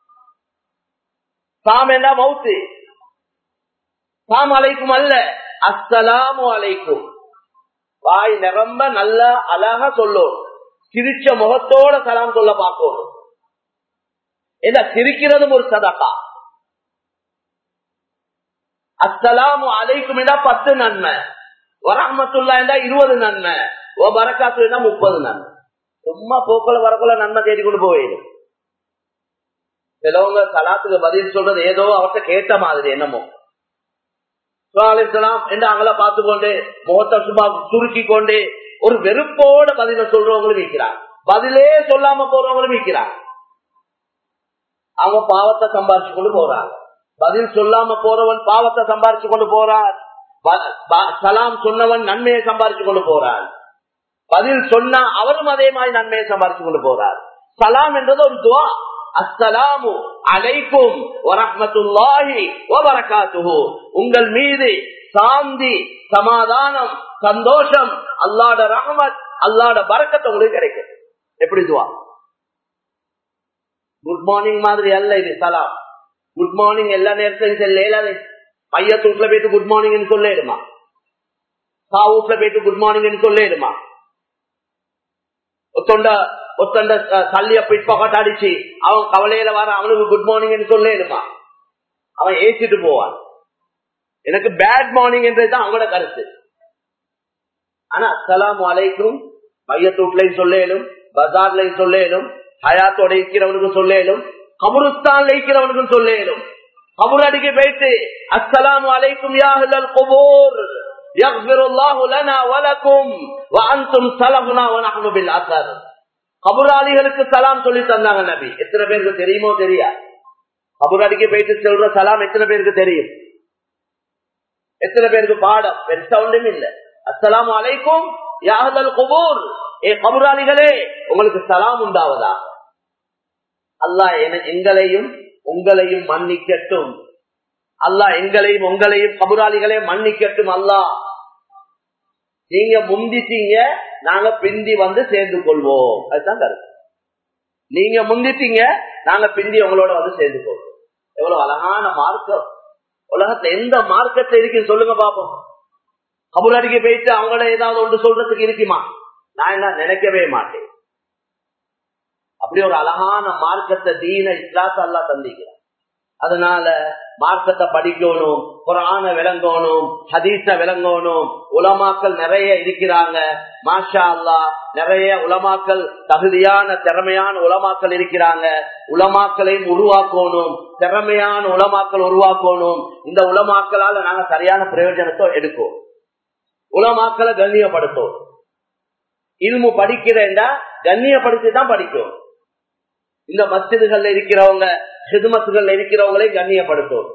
சாம் என்ன மவுத்து சாம் அலைக்கும் அல்ல அஸ்ஸலாமு அலைக்கும் வாய் நிரம்ப நல்லா அழகா சொல்லும் சிரிச்ச முகத்தோட சலாம் சொல்ல பார்க்கணும் என்ன சிரிக்கிறதும் ஒரு சதக்கா அஸ்ஸலாமு அலைக்கும் பத்து நன்மை வரமத்துல்லா என்றா இருபது நன்மை ஓ வரக்காத்து முப்பது நன்மை சும்மா போக்குல வரக்குள்ள நன்மை தேடி கொண்டு போயிடும் சிலவங்க சலாத்துக்கு பதில் சொல்றது ஏதோ அவர்கிட்ட கேட்ட மாதிரி என்னமோ என்று அங்கள பார்த்து கொண்டு முகத்தை சும்மா சுருக்கி கொண்டு ஒரு வெறுப்போட பதில சொல்றவங்களும் இருக்கிறாங்க பதிலே சொல்லாம போறவங்களும் இருக்கிறாங்க அவங்க பாவத்தை சம்பாரிச்சு கொண்டு போறாங்க பதில் சொல்லாம போறவன் பாவத்தை சம்பாரிச்சு கொண்டு போறான் சலாம் சொன்னவன் நன்மையை சம்பாரிச்சு கொண்டு போறான் பதில் சொன்னா அவரும் அதே மாதிரி நன்மையை சம்பாரிச்சு கொண்டு போறார் சலாம் என்றது ஒரு துவா அஸ்ஸலாமு அலைக்கும் வரஹ்மத்துல்லாஹி வபரகாத்துஹு உங்கள் மீது சாந்தி சமாதானம் சந்தோஷம் அல்லாட ரஹமத் அல்லாட பரக்கத்தை உங்களுக்கு கிடைக்கும் எப்படி துவா குட் மார்னிங் மாதிரி அல்ல இது சலாம் குட் மார்னிங் எல்லா நேரத்திலும் செல்லாது பையத்து வீட்டுல போயிட்டு குட் மார்னிங் சொல்லிடுமா சா வீட்டுல போயிட்டு குட் மார்னிங் சொல்லிடுமா ஒத்தொண்ட ஒத்தண்ட தள்ளிய பிட்பாக்கெட் அடிச்சு அவன் கவலையில வர அவனுக்கு குட் மார்னிங் சொல்லிடுமா அவன் ஏசிட்டு போவான் எனக்கு பேட் மார்னிங் என்றதுதான் அவனோட கருத்து ஆனா அஸ்லாம் வலைக்கும் மையத்தூட்லையும் சொல்லேலும் பஜார்லையும் சொல்லேலும் ஹயாத்தோட இருக்கிறவனுக்கு சொல்லேலும் கபருஸ்தான் இருக்கிறவனுக்கும் சொல்லேலும் கபூர் அடிக்க போயிட்டு அஸ்லாம் வலைக்கும் யாஹல் குபூர் يغفر الله لنا ولكم وانتم سلفنا ونحن بالاثر கபுராளிகளுக்கு சலாம் சொல்லி தந்தாங்க நபி எத்தனை பேருக்கு தெரியுமோ தெரியா கபுராளிக்கு போயிட்டு சொல்ற சலாம் எத்தனை பேருக்கு தெரியும் எத்தனை பேருக்கு பாடம் பெருசா ஒன்றும் இல்ல அஸ்லாம் அலைக்கும் யாஹல் குபூர் ஏ கபுராளிகளே உங்களுக்கு சலாம் உண்டாவதா அல்லாஹ் எங்களையும் உங்களையும் மன்னிக்கட்டும் அல்லாஹ் எங்களையும் உங்களையும் கபுராளிகளையும் மன்னிக்கட்டும் அல்லாஹ் நீங்க முந்திட்டீங்க நாங்க பிந்தி வந்து சேர்ந்து கொள்வோம் அதுதான் கருத்து நீங்க முந்திட்டீங்க நாங்க பிந்தி உங்களோட வந்து சேர்ந்து கொள்வோம் எவ்வளவு அழகான மார்க்கம் உலகத்துல எந்த மார்க்கத்தை இருக்குன்னு சொல்லுங்க பாப்போம் கபூர் அடிக்க போயிட்டு அவங்கள ஏதாவது ஒன்று சொல்றதுக்கு இருக்குமா நான் என்ன நினைக்கவே மாட்டேன் அப்படி ஒரு அழகான மார்க்கத்தை தீன இஸ்லாத்த அல்லா தந்திக்கிறார் அதனால மார்க்கத்தை படிக்கணும் குரான விளங்கணும் ஹதீஸ விளங்கணும் உலமாக்கள் நிறைய இருக்கிறாங்க மாஷா அல்லா நிறைய உலமாக்கள் தகுதியான திறமையான உலமாக்கள் இருக்கிறாங்க உலமாக்களையும் உருவாக்கணும் திறமையான உலமாக்கள் உருவாக்கணும் இந்த உலமாக்களால நாங்க சரியான பிரயோஜனத்தை எடுக்கும் உலமாக்களை கண்ணியப்படுத்தும் இல்மு படிக்கிறேன்டா கண்ணியப்படுத்தி தான் படிக்கும் இந்த மஸ்ஜிதுகள்ல இருக்கிறவங்க ஹிதுமத்துகள் இருக்கிறவங்களை கண்ணியப்படுத்தும்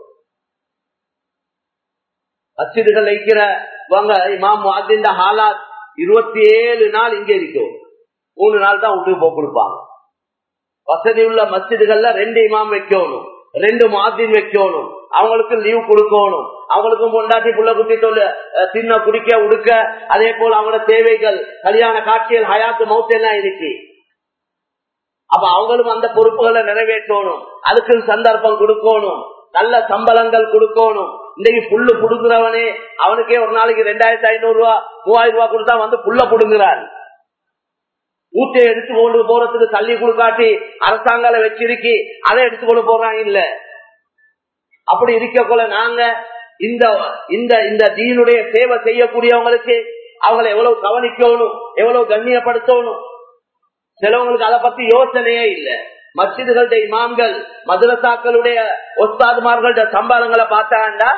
மஸ்ஜிதுகள் இருக்கிறவங்க இமாம் முஹத்தின் ஹாலாத் இருபத்தி ஏழு நாள் இங்க இருக்கும் மூணு நாள் தான் வீட்டுக்கு போய் கொடுப்பாங்க வசதி உள்ள மஸ்ஜிதுகள்ல ரெண்டு இமாம் வைக்கணும் ரெண்டு மாதின் வைக்கணும் அவங்களுக்கு லீவ் கொடுக்கணும் அவங்களுக்கும் பொண்டாட்டி புள்ள குட்டி தொழில் தின்ன குடிக்க உடுக்க அதே போல அவங்களோட தேவைகள் கல்யாண காட்சிகள் ஹயாத்து மௌத்து எல்லாம் இருக்கு அப்ப அவங்களும் அந்த பொறுப்புகளை நிறைவேற்றணும் அதுக்கு சந்தர்ப்பம் கொடுக்கணும் நல்ல சம்பளங்கள் கொடுக்கணும் இன்னைக்கு புல்லு புடுங்குறவனே அவனுக்கே ஒரு நாளைக்கு ரெண்டாயிரத்தி ஐநூறு ரூபா மூவாயிரம் ரூபாய் கொடுத்தா வந்து புல்ல புடுங்குறான் ஊட்டையை எடுத்து கொண்டு போறதுக்கு தள்ளி கொடுக்காட்டி அரசாங்கால வச்சிருக்கி அதை எடுத்து கொண்டு போறான் இல்ல அப்படி இருக்கக்குள்ள நாங்க இந்த இந்த இந்த தீனுடைய சேவை செய்யக்கூடியவங்களுக்கு அவங்களை எவ்வளவு கவனிக்கணும் எவ்வளவு கண்ணியப்படுத்தணும் சிலவங்களுக்கு அதை பத்தி யோசனையே இல்லை மசிதுகளுடைய இமாம்கள் மதுரசாக்களுடைய ஒஸ்தாதுமார்களுடைய சம்பாதங்களை பார்த்தாண்டா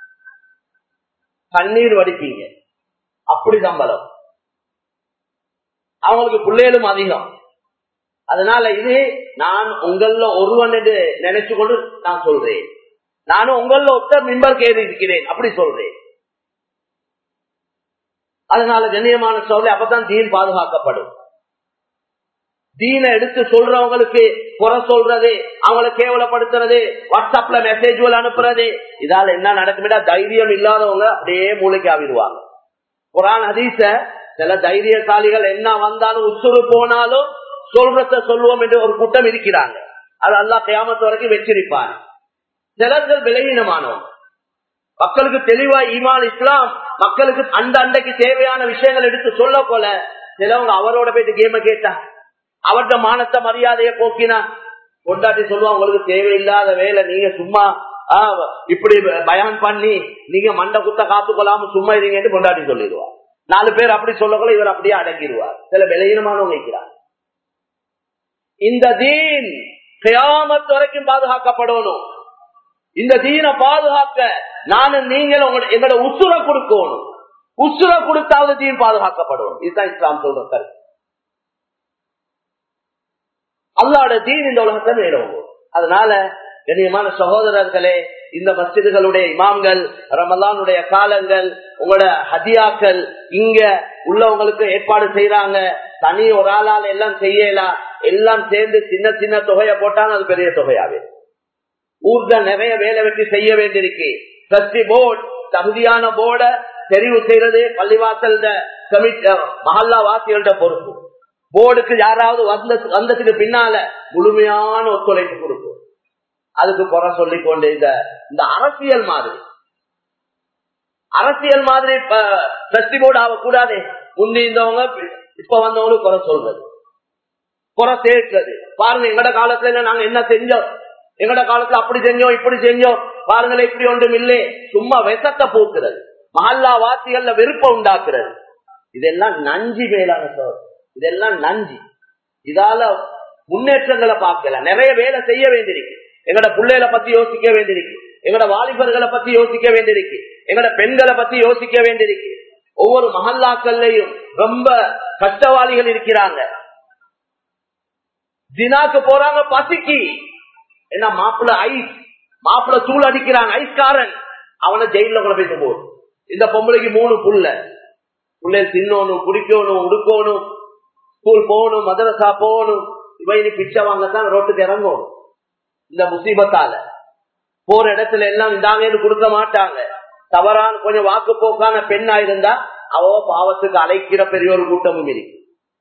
கண்ணீர் வடிப்பீங்க அப்படி சம்பளம் அவங்களுக்கு பிள்ளைகளும் அதிகம் அதனால இது நான் உங்கள ஒருவன் என்று நினைச்சு கொண்டு நான் சொல்றேன் நானும் உங்கள ஒத்த மின்பர் கேது இருக்கிறேன் அப்படி சொல்றேன் அதனால கண்ணியமான சொல்ல அப்பதான் தீன் பாதுகாக்கப்படும் தீனை எடுத்து சொல்றவங்களுக்கு குறை சொல்றது அவங்களை கேவலப்படுத்துறது வாட்ஸ்அப்ல மெசேஜ் அனுப்புறது இதால என்ன நடக்குமிடா தைரியம் இல்லாதவங்க அப்படியே மூளைக்கு ஆவிடுவாங்க குரான் ஹதீச சில தைரியசாலிகள் என்ன வந்தாலும் உசுறு போனாலும் சொல்றத சொல்லுவோம் என்று ஒரு கூட்டம் இருக்கிறாங்க அது அல்லா கியாமத்து வரைக்கும் வச்சிருப்பாங்க சிலர்கள் விலகீனமானவங்க மக்களுக்கு தெளிவா ஈமான் இஸ்லாம் மக்களுக்கு அந்த அண்டைக்கு தேவையான விஷயங்கள் எடுத்து சொல்ல போல சிலவங்க அவரோட போயிட்டு கேம கேட்டா அவர்கிட்ட மானத்தை மரியாதையை போக்கினா கொண்டாட்டி சொல்லுவா உங்களுக்கு தேவையில்லாத வேலை நீங்க சும்மா இப்படி பயான் பண்ணி நீங்க மண்டை குத்த காத்து கொள்ளாம சும்மா இருங்கன்னு கொண்டாட்டி சொல்லிடுவா நாலு பேர் அப்படி சொல்லக்குள்ள இவர் அப்படியே அடங்கிடுவார் சில விலையினமானவங்க வைக்கிறார் இந்த தீன் கியாமத்து வரைக்கும் பாதுகாக்கப்படணும் இந்த தீனை பாதுகாக்க நானும் நீங்களும் எங்களோட உசுர கொடுக்கணும் உசுர கொடுத்தாவது தீன் பாதுகாக்கப்படணும் இதுதான் இஸ்லாம் சொல்ற கருத்து அல்லாட தீன் இந்த உலகத்தை வேணும் அதனால கண்ணியமான சகோதரர்களே இந்த மஸ்ஜிதுகளுடைய இமாம்கள் ரமலானுடைய காலங்கள் உங்களோட ஹதியாக்கள் இங்க உள்ளவங்களுக்கு ஏற்பாடு செய்யறாங்க தனி ஒரு ஆளால் எல்லாம் செய்யலாம் எல்லாம் சேர்ந்து சின்ன சின்ன தொகையை போட்டாலும் அது பெரிய தொகையாவே ஊர்ல நிறைய வேலை வெட்டி செய்ய வேண்டியிருக்கு சஸ்தி போர்டு தகுதியான போர்ட தெரிவு செய்யறது பள்ளிவாசல் மஹல்லா வாசிகள்ட பொறுப்பு போர்டுக்கு யாராவது வந்த வந்ததுக்கு பின்னால முழுமையான ஒத்துழைப்பு கொடுக்கும் அதுக்கு குறை சொல்லிக் கொண்டு இந்த இந்த அரசியல் மாதிரி அரசியல் மாதிரி டிரஸ்டி போர்டு ஆகக்கூடாது முந்தி இருந்தவங்க இப்ப வந்தவங்களுக்கு குறை சொல்றது குறை சேர்க்கிறது பாருங்க எங்கட காலத்துல நாங்க என்ன செஞ்சோம் எங்கட காலத்துல அப்படி செஞ்சோம் இப்படி செஞ்சோம் பாருங்களேன் இப்படி ஒன்றும் இல்லை சும்மா விஷத்தை போக்குறது மஹல்லா வாசிகள்ல வெறுப்ப உண்டாக்குறது இதெல்லாம் நஞ்சி மேலான சோர் இதெல்லாம் நஞ்சி இதால முன்னேற்றங்களை பார்க்கல நிறைய வேலை செய்ய வேண்டியிருக்கு எங்கட பிள்ளைகளை பத்தி யோசிக்க வேண்டியிருக்கு எங்கட வாலிபர்களை பத்தி யோசிக்க வேண்டியிருக்கு எங்கட பெண்களை பத்தி யோசிக்க வேண்டியிருக்கு ஒவ்வொரு மஹல்லாக்கள்லயும் ரொம்ப கஷ்டவாளிகள் இருக்கிறாங்க தினாக்கு போறாங்க பசிக்கு என்ன மாப்பிள்ள ஐஸ் மாப்பிள்ள தூள் அடிக்கிறான் ஐஸ்காரன் அவனை ஜெயில கொண்டு போயிட்டு போகும் இந்த பொம்பளைக்கு மூணு புள்ள புள்ளை தின்னணும் குடிக்கணும் உடுக்கணும் ஸ்கூல் போகணும் மதரசா போகணும் இவ இனி பிச்சை வாங்கத்தான் ரோட்டுக்கு இறங்கணும் இந்த முசீபத்தால போற இடத்துல எல்லாம் இந்தாங்கன்னு கொடுக்க மாட்டாங்க தவறான கொஞ்சம் வாக்கு போக்கான பெண்ணா இருந்தா அவ பாவத்துக்கு அழைக்கிற பெரிய ஒரு கூட்டமும் இருக்கு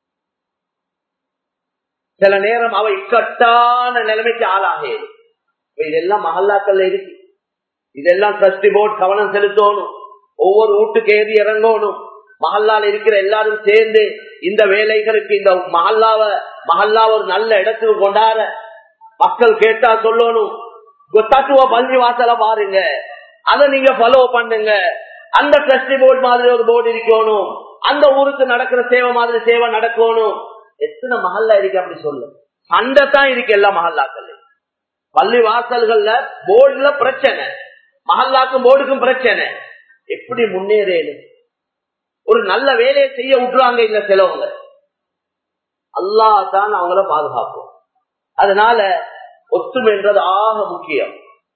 சில நேரம் அவ இக்கட்டான நிலைமைக்கு ஆளாக இதெல்லாம் மஹல்லாக்கள்ல இருக்கு இதெல்லாம் டிரஸ்டி போர்ட் கவனம் செலுத்தணும் ஒவ்வொரு வீட்டுக்கு ஏறி இறங்கணும் மஹல்லால இருக்கிற எல்லாரும் சேர்ந்து இந்த வேலைகளுக்கு இந்த மஹல்லாவ மஹல்லாவ ஒரு நல்ல இடத்துக்கு கொண்டாட மக்கள் கேட்டா சொல்லணும் தத்துவ பள்ளி வாசல பாருங்க அதை நீங்க ஃபாலோ பண்ணுங்க அந்த டிரஸ்டி போர்டு மாதிரி ஒரு போர்டு இருக்கணும் அந்த ஊருக்கு நடக்கிற சேவை மாதிரி சேவை நடக்கணும் எத்தனை மஹல்லா இருக்கு அப்படி சொல்லு சண்டை தான் இருக்கு எல்லா மஹல்லாக்கள் பள்ளி வாசல்கள்ல போர்டுல பிரச்சனை மஹல்லாக்கும் போர்டுக்கும் பிரச்சனை எப்படி முன்னேறேனும் ஒரு நல்ல வேலையை செய்ய விட்டுறாங்க இந்த சிலவங்க அல்லா தான் அவங்கள பாதுகாப்போம் அதனால ஒத்துமைன்றது ஆக முக்கியம்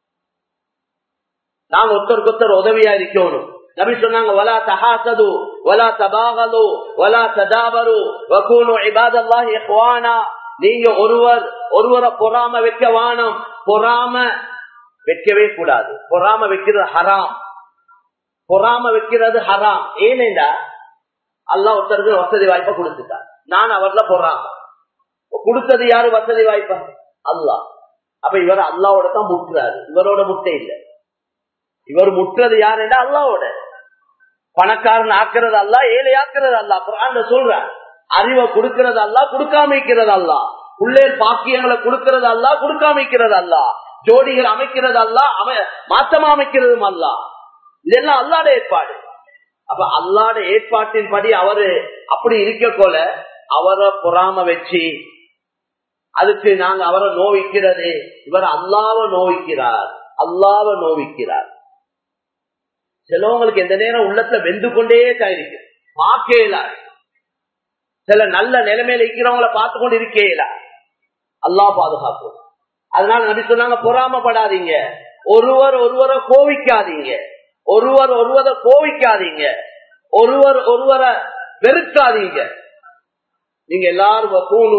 நாங்க ஒருத்தருக்கு ஒருத்தர் உதவியா இருக்கணும் நபி சொன்னாங்க வலா தஹாசது வலா தபாகலு வலா ததாபரு வகூனு இபாதல்லாஹி இஹ்வானா நீங்க ஒருவர் ஒருவரை பொறாம வைக்க வானம் பொறாம வைக்கவே கூடாது பொறாம வைக்கிறது ஹராம் பொறாம வைக்கிறது ஹராம் ஏனேண்டா அல்லா ஒருத்தருக்கு வசதி வாய்ப்பை கொடுத்துட்டார் நான் அவர்ல பொறாம கொடுத்தது யாரு வசதி வாய்ப்பா அல்லா அப்ப இவர் அல்லாவோட தான் முட்டுறாரு இவரோட முட்டை இல்லை இவர் முட்டுறது யாருன்னா அல்லாவோட பணக்காரன் ஆக்குறது அல்ல ஏழை ஆக்குறது அல்ல குரான் சொல்ற அறிவை கொடுக்கறது அல்ல கொடுக்காம இருக்கிறது அல்ல உள்ளே பாக்கியங்களை கொடுக்கறது அல்ல கொடுக்காம இருக்கிறது அல்ல ஜோடிகள் அமைக்கிறது அல்ல அமை மாற்றமா அமைக்கிறதும் அல்ல இதெல்லாம் அல்லாட ஏற்பாடு அப்ப அல்லாட ஏற்பாட்டின்படி அவரு அப்படி இருக்க போல அவரை பொறாம வச்சு அதுக்கு நாங்க அவரை நோவிக்கிறது இவர் அல்லாவ நோவிக்கிறார் அல்லாவ நோவிக்கிறார் சிலவங்களுக்கு எந்த நேரம் உள்ளத்துல வெந்து கொண்டே தான் இருக்கு பார்க்கல சில நல்ல நிலைமையில இருக்கிறவங்கள பார்த்து கொண்டு இருக்கேல அல்லா பாதுகாக்கும் அதனால நபி சொன்னாங்க பொறாமப்படாதீங்க ஒருவர் ஒருவரை கோவிக்காதீங்க ஒருவர் ஒருவரை கோவிக்காதீங்க ஒருவர் ஒருவரை வெறுக்காதீங்க நீங்க எல்லாரும்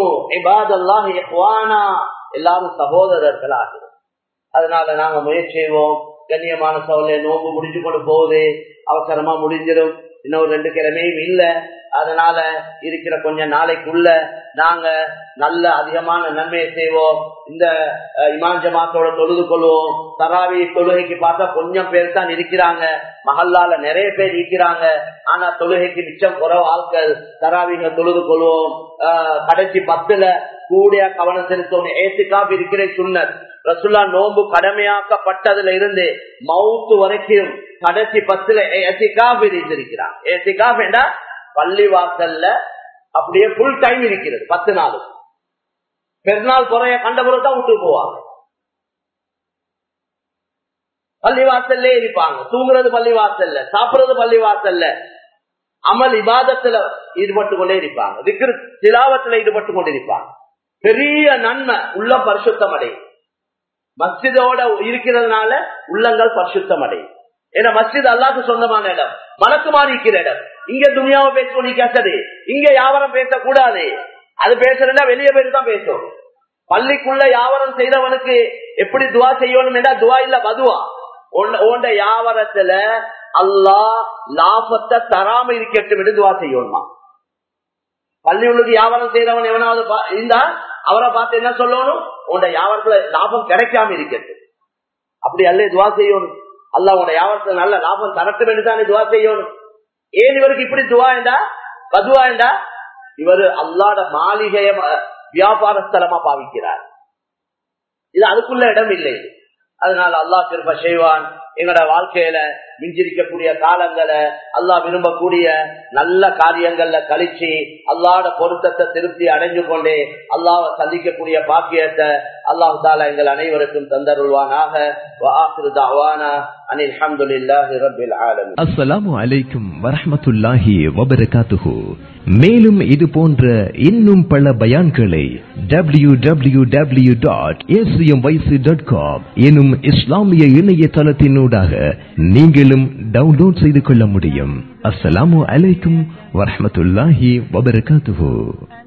எல்லாரும் சகோதரர்களாக அதனால நாங்க முயற்சி செய்வோம் கண்ணியமான சோழ நோம்பு முடிஞ்சு கொண்டு போகுது அவசரமா முடிஞ்சிடும் இன்னும் ரெண்டு கிழமையும் இல்ல அதனால இருக்கிற கொஞ்ச நாளைக்குள்ள நாங்க நல்ல அதிகமான நன்மையை செய்வோம் இந்த இமான் ஜமாத்தோட தொழுது கொள்வோம் தராவி தொழுகைக்கு பார்த்தா கொஞ்சம் பேர் தான் இருக்கிறாங்க மகல்லால நிறைய பேர் இருக்கிறாங்க ஆனா தொழுகைக்கு மிச்சம் குறவு ஆட்கள் தராவிக தொழுது கொள்வோம் கடைசி பத்துல கூடிய கவனம் செலுத்தணும் ஏத்துக்காப் இருக்கிற சுண்ணத் ரசுல்லா நோன்பு கடமையாக்கப்பட்டதுல இருந்து மவுத்து வரைக்கும் கடைசி பத்துல ஏசிகாப் இருக்கிறான் ஏசிகாப் என்றா பள்ளி வாசல்ல அப்படியே புல் டைம் இருக்கிறது பத்து நாள் பெருநாள் குறைய கண்டபுரம் தான் விட்டு போவாங்க பள்ளி வாசல்ல இருப்பாங்க தூங்குறது பள்ளி வாசல்ல சாப்பிடுறது பள்ளி வாசல்ல அமல் இபாதத்துல ஈடுபட்டு கொண்டே இருப்பாங்க விக்கிரு திலாவத்துல ஈடுபட்டு கொண்டு இருப்பாங்க பெரிய நன்மை உள்ள பரிசுத்தம் அடையும் மஸ்ஜிதோட இருக்கிறதுனால உள்ளங்கள் பரிசுத்தம் அடையும் ஏன்னா மஸ்ஜித் அல்லாக்கு சொந்தமான இடம் மலக்குமாரி இருக்கிற இடம் இங்க துணியாவை பேசணும் நீ கேட்டது இங்க யாவரம் பேசக்கூடாது அது பேசுறதா வெளியே போயிட்டு தான் பேசும் பள்ளிக்குள்ள யாவரம் செய்தவனுக்கு எப்படி துவா செய்யணும் என்றா துவா இல்ல பதுவா உண்ட யாவரத்துல அல்லா லாபத்தை தராம இருக்கட்டும் என்று துவா செய்யணுமா பள்ளி உள்ளுக்கு வியாபாரம் செய்யறவன் எவனாவது இருந்தா அவரை பார்த்து என்ன சொல்லணும் உன்ட வியாபாரத்துல லாபம் கிடைக்காம இருக்கிறது அப்படி அல்ல துவா செய்யணும் அல்ல உன்ட வியாபாரத்துல நல்ல லாபம் தரட்டும் என்று தானே துவா செய்யணும் ஏன் இவருக்கு இப்படி துவா என்றா பதுவா என்றா இவர் அல்லாட மாளிகைய வியாபார ஸ்தலமா பாவிக்கிறார் இது அதுக்குள்ள இடம் இல்லை அதனால அல்லாஹ் திருப்ப செய்வான் எங்களோட வாழ்க்கையில மிஞ்சிருக்கக்கூடிய காலங்களை அல்லா விரும்பக்கூடிய நல்ல காரியங்கள்ல கழிச்சு அல்லாட பொருத்தத்தை திருப்தி அடைஞ்சு கொண்டே அல்லாவை சந்திக்கக்கூடிய பாக்கியத்தை அல்லாஹு தாலா எங்கள் அனைவருக்கும் தந்தருள்வானாக அஸ்ஸலாமு அலைக்கும் வரஹமத்துல்லாஹி வபரகாத்துஹு மேலும் இது போன்ற இன்னும் பல பயான்களை W W W dot ACM YC dot com எனும் இஸ்லாமிய இணையதளத்தினூடாக நீங்களும் டவுன்லோட் செய்து கொள்ள முடியும் அஸ்ஸலாமு அலைக்கும் வரஹமத்துல்லாஹி வபரகாத்துஹு